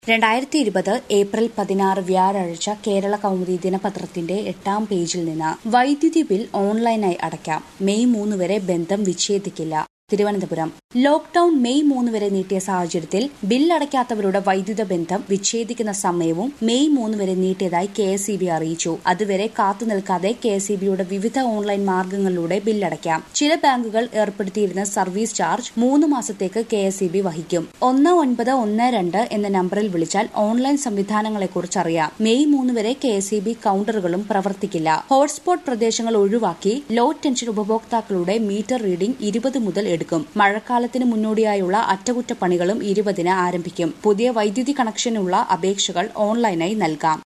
രണ്ടായിരത്തി ഇരുപത് ഏപ്രിൽ പതിനാറ് വ്യാഴാഴ്ച കേരള കൗമുദി ദിനപത്രത്തിന്റെ എട്ടാം പേജിൽ നിന്ന് വൈദ്യുതി ബിൽ ഓൺലൈനായി അടയ്ക്കാം മെയ് മൂന്ന് വരെ ബന്ധം വിച്ഛേദിക്കില്ല തിരുവനന്തപുരം ലോക്ഡൌൺ മെയ് മൂന്ന് വരെ നീട്ടിയ സാഹചര്യത്തിൽ ബിൽ അടയ്ക്കാത്തവരുടെ വൈദ്യുത ബന്ധം വിച്ഛേദിക്കുന്ന സമയവും മെയ് മൂന്ന് വരെ നീട്ടിയതായി കെ എസ് ഇ ബി അറിയിച്ചു അതുവരെ കാത്തു നിൽക്കാതെ കെ എസ് ഇ ബിയുടെ വിവിധ ഓൺലൈൻ മാർഗങ്ങളിലൂടെ ബില്ലടയ്ക്കാം ചില ബാങ്കുകൾ ഏർപ്പെടുത്തിയിരുന്ന സർവീസ് ചാർജ് മൂന്ന് മാസത്തേക്ക് കെ എസ് ഇ ബി വഹിക്കും ഒന്ന് ഒൻപത് ഒന്ന് രണ്ട് എന്ന നമ്പറിൽ വിളിച്ചാൽ ഓൺലൈൻ സംവിധാനങ്ങളെക്കുറിച്ച് അറിയാം മെയ് മൂന്ന് വരെ കെ എസ് ഇ ബി കൌണ്ടറുകളും പ്രവർത്തിക്കില്ല ഹോട്ട്സ്പോട്ട് പ്രദേശങ്ങൾ ഒഴിവാക്കി ലോ ടെൻഷൻ ഉപഭോക്താക്കളുടെ മീറ്റർ റീഡിംഗ് ഇരുപത് മുതൽ എടുക്കും മഴക്കാലത്തിന് മുന്നോടിയായുള്ള അറ്റകുറ്റപ്പണികളും ഇരുപതിന് ആരംഭിക്കും പുതിയ വൈദ്യുതി കണക്ഷനുള്ള അപേക്ഷകൾ ഓൺലൈനായി നൽകാം